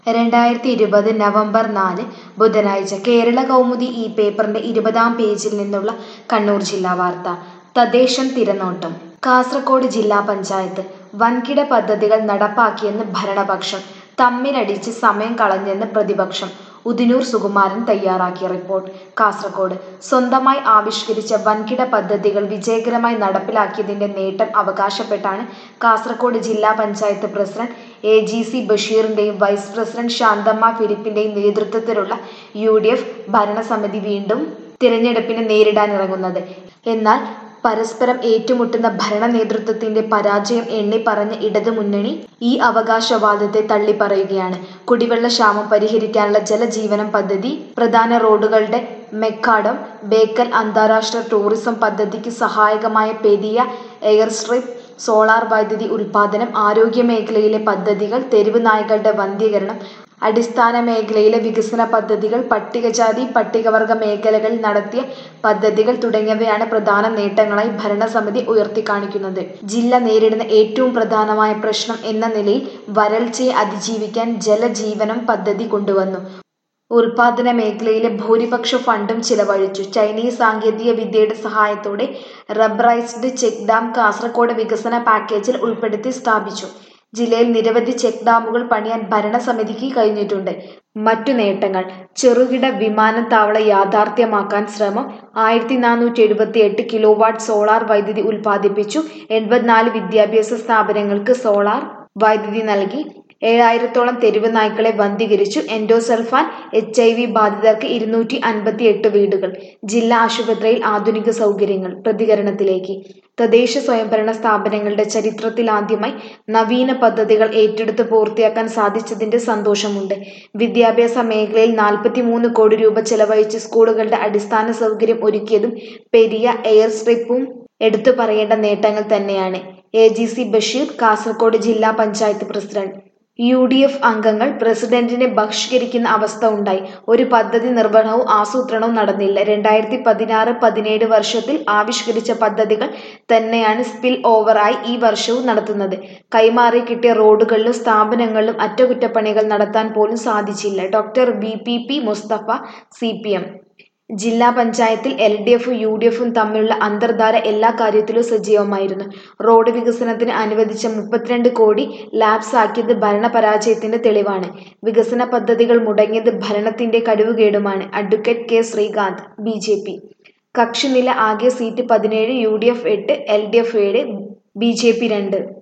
രണ്ടായിരത്തി ഇരുപത് നവംബർ നാല് ബുധനാഴ്ച കേരള കൗമുദി ഈ പേപ്പറിന്റെ ഇരുപതാം പേജിൽ നിന്നുള്ള കണ്ണൂർ ജില്ലാ വാർത്ത തദ്ദേശം തിരനോട്ടം കാസർഗോഡ് ജില്ലാ പഞ്ചായത്ത് വൻകിട പദ്ധതികൾ നടപ്പാക്കിയെന്ന് ഭരണപക്ഷം തമ്മിലടിച്ച് സമയം കളഞ്ഞെന്ന് പ്രതിപക്ഷം ഉദിനൂർ സുകുമാരൻ തയ്യാറാക്കിയ റിപ്പോർട്ട് കാസർഗോഡ് സ്വന്തമായി ആവിഷ്കരിച്ച വൻകിട പദ്ധതികൾ വിജയകരമായി നടപ്പിലാക്കിയതിന്റെ നേട്ടം അവകാശപ്പെട്ടാണ് കാസർഗോഡ് ജില്ലാ panchayat president A G C ബഷീറിന്റെയും വൈസ് പ്രസിഡന്റ് ശാന്തമ്മ ഫിലിപ്പിന്റെയും നേതൃത്വത്തിലുള്ള യു ഡി എഫ് ഭരണസമിതി വീണ്ടും തിരഞ്ഞെടുപ്പിനെ നേരിടാനിറങ്ങുന്നത് എന്നാൽ പരസ്പരം ഏറ്റുമുട്ടുന്ന ഭരണ നേതൃത്വത്തിന്റെ പരാജയം എണ്ണിപ്പറഞ്ഞ ഇടതുമുന്നണി ഈ അവകാശവാദത്തെ തള്ളിപ്പറയുകയാണ് കുടിവെള്ള ക്ഷാമം പരിഹരിക്കാനുള്ള ജലജീവനം പദ്ധതി പ്രധാന റോഡുകളുടെ മെക്കാഡം ബേക്കൽ അന്താരാഷ്ട്ര ടൂറിസം പദ്ധതിക്ക് സഹായകമായ പെരിയ എയർ സ്ട്രിപ്പ് സോളാർ വൈദ്യുതി ഉൽപാദനം ആരോഗ്യ മേഖലയിലെ പദ്ധതികൾ തെരുവ് നായ്ക്കളുടെ വന്ധ്യീകരണം അടിസ്ഥാന മേഖലയിലെ വികസന പദ്ധതികൾ പട്ടികജാതി പട്ടികവർഗ മേഖലകളിൽ നടത്തിയ പദ്ധതികൾ തുടങ്ങിയവയാണ് പ്രധാന നേട്ടങ്ങളായി ഭരണസമിതി ഉയർത്തിക്കാണിക്കുന്നത് ജില്ല നേരിടുന്ന ഏറ്റവും പ്രധാനമായ പ്രശ്നം എന്ന നിലയിൽ വരൾച്ചയെ അതിജീവിക്കാൻ ജലജീവനം പദ്ധതി കൊണ്ടുവന്നു ഉൽപാദന മേഖലയിലെ ഭൂരിപക്ഷ ഫണ്ടും ചിലവഴിച്ചു ചൈനീസ് സാങ്കേതിക വിദ്യയുടെ സഹായത്തോടെ റബ്ബറൈസ്ഡ് ചെക്ക് ഡാം കാസർഗോഡ് വികസന പാക്കേജിൽ ഉൾപ്പെടുത്തി സ്ഥാപിച്ചു ജില്ലയിൽ നിരവധി ചെക്ക് ഡാമുകൾ പണിയാൻ ഭരണസമിതിക്ക് കഴിഞ്ഞിട്ടുണ്ട് മറ്റു നേട്ടങ്ങൾ ചെറുകിട വിമാനത്താവള യാഥാർത്ഥ്യമാക്കാൻ ശ്രമം ആയിരത്തി നാനൂറ്റി എഴുപത്തി എട്ട് കിലോ വാട്ട് സോളാർ വൈദ്യുതി ഉൽപ്പാദിപ്പിച്ചു എൺപത്തിനാല് വിദ്യാഭ്യാസ സ്ഥാപനങ്ങൾക്ക് സോളാർ വൈദ്യുതി നൽകി ഏഴായിരത്തോളം തെരുവ് നായ്ക്കളെ വന്ധീകരിച്ചു എൻഡോസൾഫാൻ എച്ച് ഐ വി ബാധിതർക്ക് ഇരുന്നൂറ്റി അൻപത്തി എട്ട് വീടുകൾ ജില്ലാ ആശുപത്രിയിൽ ആധുനിക സൗകര്യങ്ങൾ പ്രതികരണത്തിലേക്ക് തദ്ദേശ സ്വയംഭരണ സ്ഥാപനങ്ങളുടെ ചരിത്രത്തിലാദ്യമായി നവീന പദ്ധതികൾ ഏറ്റെടുത്ത് പൂർത്തിയാക്കാൻ സാധിച്ചതിന്റെ സന്തോഷമുണ്ട് വിദ്യാഭ്യാസ മേഖലയിൽ നാൽപ്പത്തിമൂന്ന് കോടി രൂപ ചെലവഴിച്ച് സ്കൂളുകളുടെ അടിസ്ഥാന സൗകര്യം ഒരുക്കിയതും പെരിയ എയർ സ്ട്രിപ്പും എടുത്തു പറയേണ്ട നേട്ടങ്ങൾ തന്നെയാണ് A G C Basheer Kasaragod ജില്ലാ panchayat president U D F അംഗങ്ങൾ പ്രസിഡന്റിനെ ബഹിഷ്കരിക്കുന്ന അവസ്ഥ ഉണ്ടായി ഒരു പദ്ധതി നിർവഹണവും ആസൂത്രണവും നടന്നില്ല രണ്ടായിരത്തി പതിനാറ് പതിനേഴ് വർഷത്തിൽ ആവിഷ്കരിച്ച പദ്ധതികൾ തന്നെയാണ് സ്പിൽ ഓവറായി ഈ വർഷവും നടത്തുന്നത് കൈമാറി കിട്ടിയ റോഡുകളിലും സ്ഥാപനങ്ങളിലും അറ്റകുറ്റപ്പണികൾ നടത്താൻ പോലും സാധിച്ചില്ല doctor V P P Mustafa C P M ജില്ലാ പഞ്ചായത്തിൽ എൽ ഡി എഫും യു ഡി എഫും തമ്മിലുള്ള അന്തർധാര എല്ലാ കാര്യത്തിലും സജീവമായിരുന്നു റോഡ് വികസനത്തിന് അനുവദിച്ച മുപ്പത്തിരണ്ട് കോടി ലാപ്സ് ആക്കിയത് ഭരണപരാജയത്തിന്റെ തെളിവാണ് വികസന പദ്ധതികൾ മുടങ്ങിയത് ഭരണത്തിന്റെ കഴിവുകേടുമാണ് advocate K Sreekanth B J P കക്ഷിനില ആകെ സീറ്റ് പതിനേഴ് യു ഡി എഫ് എട്ട് എൽ ഡി എഫ് ഏഴ് ബി ജെ പി രണ്ട്